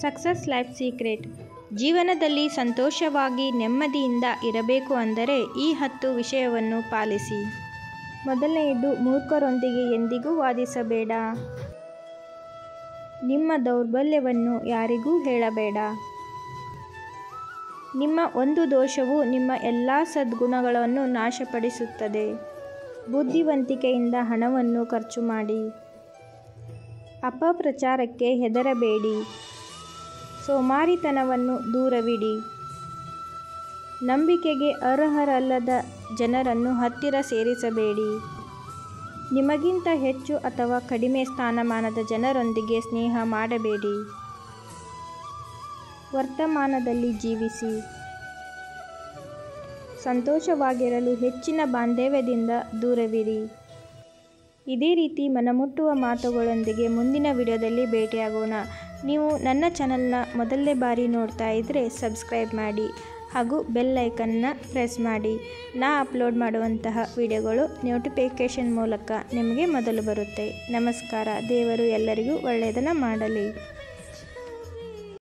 success life secret ಜೀವನದಲ್ಲಿ ಸಂತೋಷವಾಗಿ ನೆಮ್ಮದಿಯಿಂದ ಇರಬೇಕು ಅಂದರೆ ಈ ಹತ್ತು ವಿಷಯವನ್ನು ಪಾಲಿಸಿ ಮೊದಲನೆಯದು ಮೂರ್ಖರೊಂದಿಗೆ ಎಂದಿಗೂ ವಾದಿಸಬೇಡ ನಿಮ್ಮ ದೌರ್ಬಲ್ಯವನ್ನು ಯಾರಿಗೂ ಹೇಳಬೇಡ ನಿಮ್ಮ ಒಂದು ದೋಷವು ನಿಮ್ಮ ಎಲ್ಲ ಸದ್ಗುಣಗಳನ್ನು ನಾಶಪಡಿಸುತ್ತದೆ ಬುದ್ಧಿವಂತಿಕೆಯಿಂದ ಹಣವನ್ನು ಖರ್ಚು ಮಾಡಿ ಅಪಪ್ರಚಾರಕ್ಕೆ ಹೆದರಬೇಡಿ ಸೋಮಾರಿತನವನ್ನು ದೂರವಿಡಿ ನಂಬಿಕೆಗೆ ಅರ್ಹರಲ್ಲದ ಜನರನ್ನು ಹತ್ತಿರ ಸೇರಿಸಬೇಡಿ ನಿಮಗಿಂತ ಹೆಚ್ಚು ಅಥವಾ ಕಡಿಮೆ ಸ್ಥಾನಮಾನದ ಜನರೊಂದಿಗೆ ಸ್ನೇಹ ಮಾಡಬೇಡಿ ವರ್ತಮಾನದಲ್ಲಿ ಜೀವಿಸಿ ಸಂತೋಷವಾಗಿರಲು ಹೆಚ್ಚಿನ ಬಾಂಧವ್ಯದಿಂದ ದೂರವಿರಿ ಇದೇ ರೀತಿ ಮನಮುಟ್ಟುವ ಮಾತುಗಳೊಂದಿಗೆ ಮುಂದಿನ ವಿಡಿಯೋದಲ್ಲಿ ಭೇಟಿಯಾಗೋಣ ನೀವು ನನ್ನ ಚಾನಲ್ನ ಮೊದಲನೇ ಬಾರಿ ನೋಡ್ತಾ ಇದ್ದರೆ ಸಬ್ಸ್ಕ್ರೈಬ್ ಮಾಡಿ ಹಾಗೂ ಬೆಲ್ ಐಕನ್ನ ಪ್ರೆಸ್ ಮಾಡಿ ನಾ ಅಪ್ಲೋಡ್ ಮಾಡುವಂತಹ ವಿಡಿಯೋಗಳು ನೋಟಿಫಿಕೇಷನ್ ಮೂಲಕ ನಿಮಗೆ ಮೊದಲು ಬರುತ್ತೆ ನಮಸ್ಕಾರ ದೇವರು ಎಲ್ಲರಿಗೂ ಒಳ್ಳೆಯದನ್ನು ಮಾಡಲಿ